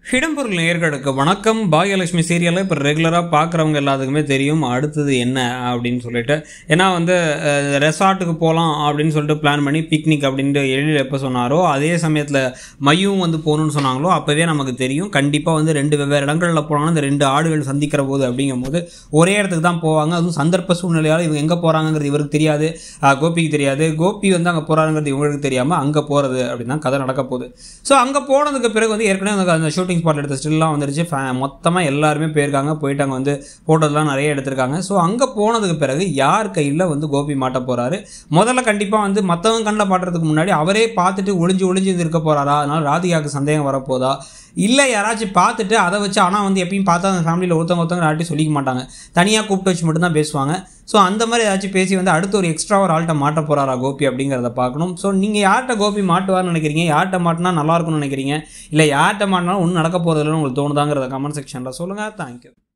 இடம்பொருள் நேர்களுக்கு வணக்கம் பாகியலட்சுமி சீரியலை இப்போ ரெகுலராக பார்க்குறவங்க எல்லாத்துக்குமே தெரியும் அடுத்தது என்ன அப்படின்னு சொல்லிட்டு ஏன்னா வந்து ரெசார்ட்டுக்கு போகலாம் அப்படின்னு சொல்லிட்டு பிளான் பண்ணி பிக்னிக் அப்படின்ட்டு எழில் எப்போ சொன்னாரோ அதே சமயத்தில் மையும் வந்து போகணும்னு சொன்னாங்களோ அப்போவே நமக்கு தெரியும் கண்டிப்பாக வந்து ரெண்டு வெவ்வேறு இடங்களில் போனாலும் இந்த ரெண்டு ஆடுகள் சந்திக்கிற போது அப்படிங்கும்போது ஒரே இடத்துக்கு தான் போவாங்க அதுவும் சந்தர்ப்ப சூழ்நிலையால் இவங்க எங்கே போகிறாங்கங்கிறது இவருக்கு தெரியாது ஆஹ் கோபிக்கு தெரியாது கோபி வந்து அங்கே போகிறாங்கிறது இவங்களுக்கு தெரியாமல் அங்கே போகிறது அப்படின்னு தான் கதை நடக்க போகுது ஸோ அங்கே போனதுக்கு பிறகு வந்து ஏற்கனவே அந்த- அந்த ஷூட்டிங் ஸ்பாட் எடுத்த ஸ்டில்லாம் வந்துருச்சு மொத்தமாக எல்லாருமே போயிருக்காங்க போயிட்டு அங்கே வந்து ஃபோட்டோஸ்லாம் நிறைய எடுத்திருக்காங்க ஸோ அங்கே போனதுக்கு பிறகு யார் கையில் வந்து கோபி மாட்ட போகிறாரு முதல்ல கண்டிப்பாக வந்து மற்றவங்க கண்ணில் பாட்டுறதுக்கு முன்னாடி அவரே பார்த்துட்டு ஒளிஞ்சு ஒளிஞ்சு இது இருக்க போகிறாரா அதனால ராதிகாவுக்கு சந்தேகம் வரப்போதா இல்லை யாராச்சும் பார்த்துட்டு அதை வச்சு ஆனால் வந்து எப்பயும் பார்த்தா அந்த ஃபேமிலியில் ஒருத்தவங்க ஒருத்தவங்க யார்ட்டையும் சொல்லிக்க மாட்டாங்க தனியாக கூப்பிட்டு வச்சு மட்டும் தான் பேசுவாங்க ஸோ அந்த மாதிரி ஏதாச்சும் பேசி வந்து அடுத்து ஒரு எக்ஸ்ட்ரா ஒரு ஆள்கிட்ட மாட்ட போகிறாரா கோபி அப்படிங்கிறத பார்க்கணும் ஸோ நீங்கள் யார்கிட்ட கோபி மாட்டுவார்னு நினைக்கிறீங்க யார்கிட்ட மாட்டினா நல்லா இருக்கும்னு நினைக்கிறீங்க இல்லை யார்கிட்ட மாட்டினாலும் ஒன்றும் நடக்க போகிறதுலன்னு உங்களுக்கு தோணுதாங்கிறத கமெண்ட் செக்ஷனில் சொல்லுங்கள் தேங்க்யூ